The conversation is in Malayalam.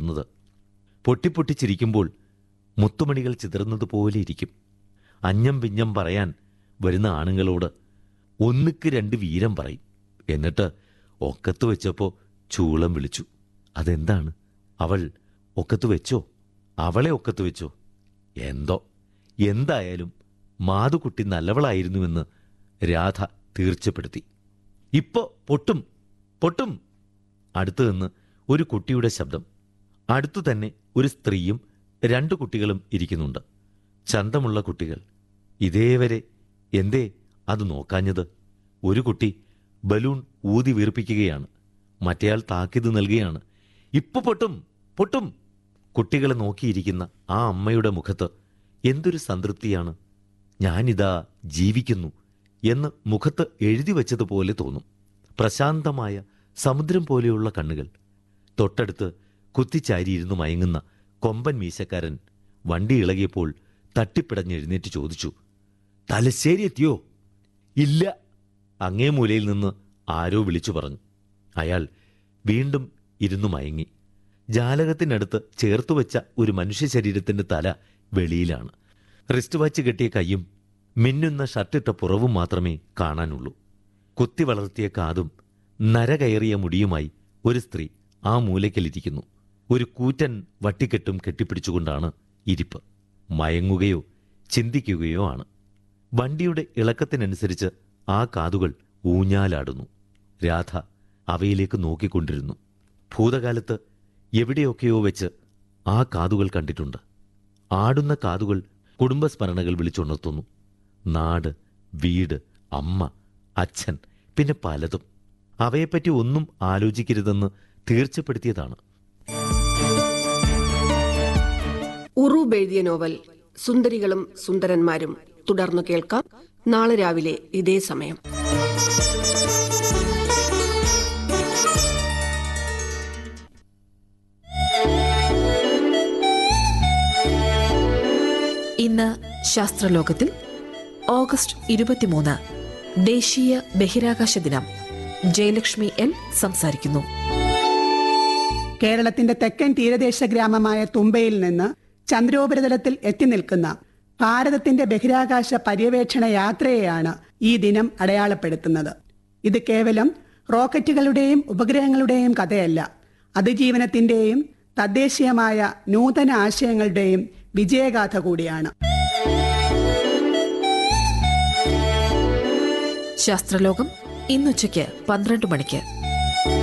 തോന്നുന്നത് പൊട്ടിപ്പൊട്ടി ചിരിക്കുമ്പോൾ മുത്തുമണികൾ ചിതറുന്നതുപോലെ ഇരിക്കും അഞ്ഞം പിഞ്ഞം പറയാൻ വരുന്ന ആണുങ്ങളോട് ഒന്നുക്ക് രണ്ട് വീരം പറയും എന്നിട്ട് ഒക്കത്ത് വെച്ചപ്പോൾ ചൂളം വിളിച്ചു അതെന്താണ് അവൾ ഒക്കത്ത് വെച്ചോ അവളെ ഒക്കത്ത് വെച്ചോ എന്തോ എന്തായാലും മാതുക്കുട്ടി നല്ലവളായിരുന്നുവെന്ന് രാധ തീർച്ചപ്പെടുത്തി ഇപ്പോ പൊട്ടും പൊട്ടും അടുത്തു നിന്ന് ഒരു കുട്ടിയുടെ ശബ്ദം അടുത്തു തന്നെ ഒരു സ്ത്രീയും രണ്ടു കുട്ടികളും ഇരിക്കുന്നുണ്ട് ചന്തമുള്ള കുട്ടികൾ ഇതേവരെ എന്തേ അത് നോക്കാഞ്ഞത് ഒരു കുട്ടി ബലൂൺ ഊതി വീർപ്പിക്കുകയാണ് മറ്റേയാൾ താക്കീത് നൽകുകയാണ് ഇപ്പൊ പൊട്ടും പൊട്ടും കുട്ടികളെ നോക്കിയിരിക്കുന്ന ആ അമ്മയുടെ മുഖത്ത് എന്തൊരു സംതൃപ്തിയാണ് ഞാനിതാ ജീവിക്കുന്നു എന്ന് മുഖത്ത് എഴുതി വച്ചതുപോലെ തോന്നും പ്രശാന്തമായ സമുദ്രം പോലെയുള്ള കണ്ണുകൾ തൊട്ടടുത്ത് കുത്തിച്ചാരിയിരുന്ന് മയങ്ങുന്ന കൊമ്പൻ മീശക്കാരൻ വണ്ടി ഇളകിയപ്പോൾ തട്ടിപ്പിടഞ്ഞെഴുന്നേറ്റ് ചോദിച്ചു തലശ്ശേരി എത്തിയോ ഇല്ല അങ്ങേ മൂലയിൽ നിന്ന് ആരോ വിളിച്ചു പറഞ്ഞു അയാൾ വീണ്ടും ഇരുന്നു മയങ്ങി ജാലകത്തിനടുത്ത് ചേർത്തു വെച്ച ഒരു മനുഷ്യ ശരീരത്തിന്റെ തല വെളിയിലാണ് റിസ്റ്റ് വാച്ച് കെട്ടിയ കൈയും മിന്നുന്ന ഷർട്ടിട്ട പുറവും മാത്രമേ കാണാനുള്ളൂ കുത്തി വളർത്തിയ കാതും നരകയറിയ മുടിയുമായി ഒരു സ്ത്രീ ആ മൂലയ്ക്കലിരിക്കുന്നു ഒരു കൂറ്റൻ വട്ടിക്കെട്ടും കെട്ടിപ്പിടിച്ചുകൊണ്ടാണ് ഇരിപ്പ് മയങ്ങുകയോ ചിന്തിക്കുകയോ ആണ് വണ്ടിയുടെ ഇളക്കത്തിനനുസരിച്ച് ആ കാതുകൾ ഊഞ്ഞാലാടുന്നു രാധ അവയിലേക്ക് നോക്കിക്കൊണ്ടിരുന്നു ഭൂതകാലത്ത് എവിടെയൊക്കെയോ വെച്ച് ആ കാതുകൾ കണ്ടിട്ടുണ്ട് ആടുന്ന കാതുകൾ കുടുംബസ്മരണകൾ വിളിച്ചുണർത്തുന്നു നാട് വീട് അമ്മ അച്ഛൻ പിന്നെ പലതും അവയെപ്പറ്റി ഒന്നും ആലോചിക്കരുതെന്ന് തീർച്ചപ്പെടുത്തിയതാണ് ഉറൂബ് എഴുതിയ നോവൽ സുന്ദരികളും സുന്ദരന്മാരും തുടർന്നു കേൾക്കാം നാളെ രാവിലെ ഇതേ സമയം ഇന്ന് ശാസ്ത്രലോകത്തിൽ ഓഗസ്റ്റ് ഇരുപത്തിമൂന്ന് ദേശീയ ബഹിരാകാശ ദിനം ജയലക്ഷ്മി എൽ സംസാരിക്കുന്നു കേരളത്തിന്റെ തെക്കൻ തീരദേശ ഗ്രാമമായ തുമ്പയിൽ നിന്ന് ചന്ദ്രോപരിതലത്തിൽ എത്തി നിൽക്കുന്ന ഭാരതത്തിന്റെ ബഹിരാകാശ പര്യവേക്ഷണ യാത്രയെയാണ് ഈ ദിനം അടയാളപ്പെടുത്തുന്നത് ഇത് കേവലം റോക്കറ്റുകളുടെയും ഉപഗ്രഹങ്ങളുടെയും കഥയല്ല അതിജീവനത്തിന്റെയും തദ്ദേശീയമായ നൂതന ആശയങ്ങളുടെയും വിജയഗാഥ കൂടിയാണ് ശാസ്ത്രലോകം ഇന്നുച്ചയ്ക്ക് പന്ത്രണ്ട് മണിക്ക്